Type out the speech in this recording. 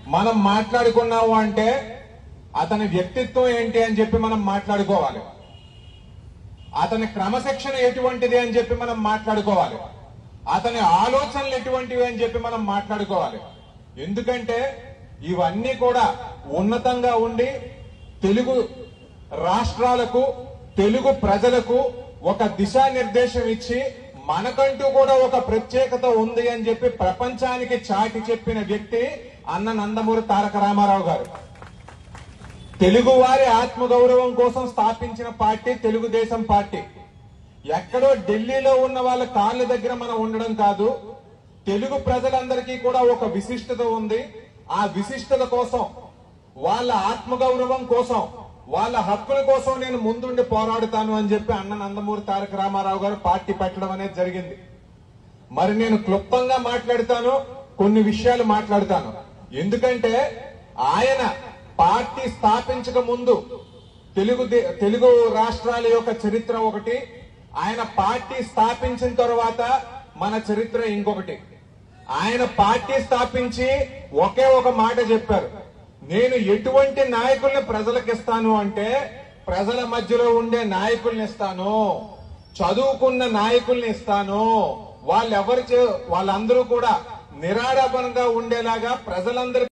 మనం మాట్లాడుకున్నాము అంటే అతని వ్యక్తిత్వం ఏంటి అని చెప్పి మనం మాట్లాడుకోవాలి అతని క్రమశిక్షణ ఎటువంటిది అని చెప్పి మనం మాట్లాడుకోవాలి అతని ఆలోచనలు ఎటువంటివి అని చెప్పి మనం మాట్లాడుకోవాలి ఎందుకంటే ఇవన్నీ కూడా ఉన్నతంగా ఉండి తెలుగు రాష్ట్రాలకు తెలుగు ప్రజలకు ఒక దిశానిర్దేశం ఇచ్చి మనకంటూ కూడా ఒక ప్రత్యేకత ఉంది అని చెప్పి ప్రపంచానికి చాటి చెప్పిన వ్యక్తి అన్న నందమూరి తారక రామారావు గారు తెలుగు వారి ఆత్మగౌరవం కోసం స్థాపించిన పార్టీ తెలుగుదేశం పార్టీ ఎక్కడో ఢిల్లీలో ఉన్న వాళ్ళ కాళ్ళ దగ్గర మనం ఉండడం కాదు తెలుగు ప్రజలందరికీ కూడా ఒక విశిష్టత ఉంది ఆ విశిష్టత కోసం వాళ్ళ ఆత్మగౌరవం కోసం వాళ్ళ హక్కుల కోసం నేను ముందుండి పోరాడుతాను అని చెప్పి అన్న నందమూరి తారక రామారావు గారు పార్టీ పెట్టడం అనేది జరిగింది మరి నేను క్లుప్తంగా మాట్లాడతాను కొన్ని విషయాలు మాట్లాడతాను ఎందుకంటే ఆయన పార్టీ స్థాపించక ముందు తెలుగు దే- తెలుగు రాష్ట్రాల యొక్క చరిత్ర ఒకటి ఆయన పార్టీ స్థాపించిన తర్వాత మన చరిత్ర ఇంకొకటి ఆయన పార్టీ స్థాపించి ఒకే ఒక మాట చెప్పారు నేను ఎటువంటి నాయకుల్ని ప్రజలకు ఇస్తాను అంటే ప్రజల మధ్యలో ఉండే నాయకుల్ని ఇస్తాను చదువుకున్న నాయకుల్ని ఇస్తాను వాళ్ళెవరు చే- వాళ్ళందరూ కూడా నిరాడంబరంగా ఉండేలాగా ప్రజలందరి